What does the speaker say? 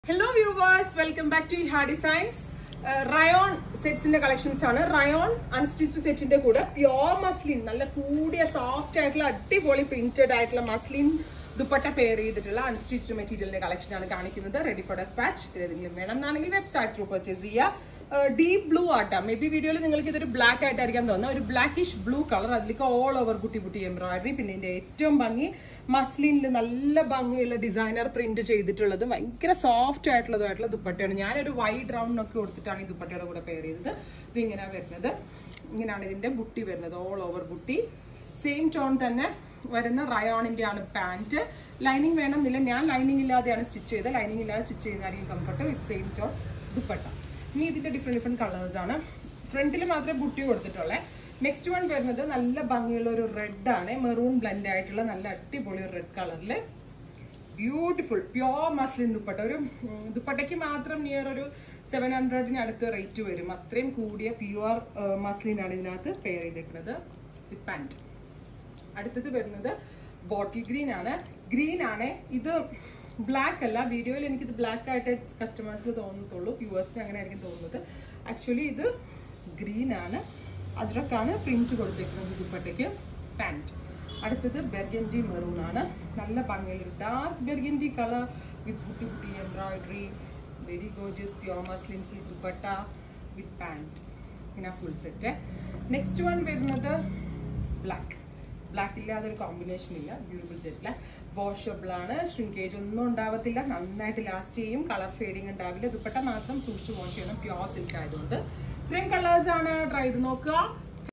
hello viewers welcome back to ha designs rayon സെറ്റ്സിന്റെ collections ആണ് rayon unstitched സെറ്റിന്റെ കൂടെ പ്യോർ മസ്ലിൻ നല്ല കൂടിയ സോഫ്റ്റ് ആയിട്ടുള്ള അടിപൊളി പ്രിന്റഡ് ആയിട്ടുള്ള മസ്ലിൻ ദുപ്പട്ട പെയർ ചെയ്തിട്ടുള്ള അൺസ്റ്റിച്ച്ഡ് മെറ്റീരിയലിന്റെ കളക്ഷൻ ആണ് കാണിക്കുന്നത് റെഡി ഫോർ ഡെസ്പാച്ച് ഇതിലെന്തെങ്കിലും വേണം എന്നാണെങ്കിൽ വെബ്സൈറ്റ് ത്രൂ പർച്ചേസ് ചെയ്യുക ഡീപ് ബ്ലൂ ആട്ടാ മേ ബി വീഡിയോയിൽ നിങ്ങൾക്ക് ഇതൊരു ബ്ലാക്ക് ആയിട്ടായിരിക്കാം തോന്നുന്നത് ഒരു ബ്ലാക്കിഷ് ബ്ലൂ കളർ അതിലേക്ക് ഓൾ ഓവർ കുട്ടി കുട്ടി എംബ്രോയിഡറി പിന്നെ ഇതിന്റെ ഏറ്റവും ഭംഗി മസ്ലിനിൽ നല്ല ഭംഗിയുള്ള ഡിസൈനർ പ്രിന്റ് ചെയ്തിട്ടുള്ളത് ഭയങ്കര സോഫ്റ്റ് ആയിട്ടുള്ളതായിട്ടുള്ള ദുപ്പട്ടയാണ് ഞാനൊരു വൈഡ് റൗണ്ടിനൊക്കെ കൊടുത്തിട്ടാണ് ഈ ദുപ്പട്ടയുടെ കൂടെ പെയർ ചെയ്തത് ഇത് ഇങ്ങനെയാണ് വരുന്നത് ഇങ്ങനെയാണ് ഇതിന്റെ ബുട്ടി വരുന്നത് all over buti same tone തന്നെ വരുന്ന റയോണിന്റെ ആണ് പാന്റ് ലൈനിങ് വേണമെന്നില്ല ഞാൻ ലൈനിങ് ഇല്ലാതെയാണ് സ്റ്റിച്ച് ചെയ്തത് ലൈനിങ് ഇല്ലാതെ സ്റ്റിച്ച് ചെയ്യുന്നതായിരിക്കും comfort with same tone dupatta ഇനി ഇതിന്റെ ഡിഫറെന്റ് ഡിഫറെന്റ് കളേഴ്സ് ആണ് ഫ്രണ്ടിൽ മാത്രമേ ബുട്ടി കൊടുത്തിട്ടുള്ളേ നെക്സ്റ്റ് വൺ വരുന്നത് നല്ല ഭംഗിയുള്ള ഒരു റെഡ് ആണ് മെറൂൺ ബ്ലെൻഡ് ആയിട്ടുള്ള നല്ല അടിപൊളി ഒരു റെഡ് കളറിൽ ബ്യൂട്ടിഫുൾ പ്യോർ മസ്ലിൻ ദുപ്പട്ട ഒരു ഉം, ദുപ്പട്ടയ്ക്ക് മാത്രം നിയർ ഒരു സെവൻ ഹൺഡ്രഡിന് അടുത്ത് റേറ്റ് വരും അത്രയും കൂടിയ പ്യുവർ മസ്ലിൻ ആണ് ഇതിനകത്ത് പെയർ ചെയ്തേക്കുന്നത് വിത്ത് പാൻറ് അടുത്തത് വരുന്നത് ബോട്ടിൽ ഗ്രീൻ ആണ് ഗ്രീൻ ആണ് ഇത് ബ്ലാക്ക് അല്ല വീഡിയോയിൽ എനിക്കിത് ബ്ലാക്ക് ആയിട്ട് കസ്റ്റമേഴ്സിന് തോന്നത്തുള്ളൂ വ്യൂവേഴ്സിന് അങ്ങനെ ആയിരിക്കും തോന്നുന്നത് ആക്ച്വലി ഇത് ഗ്രീൻ ആണ് അജ്രക്കാണ് പ്രിന്റ് കൊടുത്തേക്കുന്നത് ദുപ്പട്ടയ്ക്ക് പാൻറ് അടുത്തത് ബെർഗൻഡി മെറൂൺ ആണ് നല്ല ഭംഗിയുള്ള dark burgundy colour with buti buti embroidery very gorgeous pure muslin silk dupatta with pant ഇങ്ങനെ ഫുൾ സെറ്റ് നെക്സ്റ്റ് വൺ വരുന്നത് ബ്ലാക്ക് ബ്ലാക്ക് ഇല്ലാതെ ഒരു കോമ്പിനേഷൻ ഇല്ല ബ്യൂട്ടിഫുൾ ജെറ്റ് വാഷബിൾ ആണ് ഷ്രിങ്കേജ് ഒന്നും ഉണ്ടാവത്തില്ല നന്നായിട്ട് ലാസ്റ്റ് ചെയ്യും കളർ ഫേഡിങ് ഉണ്ടാവില്ല ദുപ്പട്ട മാത്രം സൂക്ഷിച്ച് വാഷ് ചെയ്യണം പ്യോർ സിൽക്ക് ആയതുകൊണ്ട് ഇത്രയും കളേഴ്സ് ആണ് ട്രൈ ചെയ്ത് നോക്കുക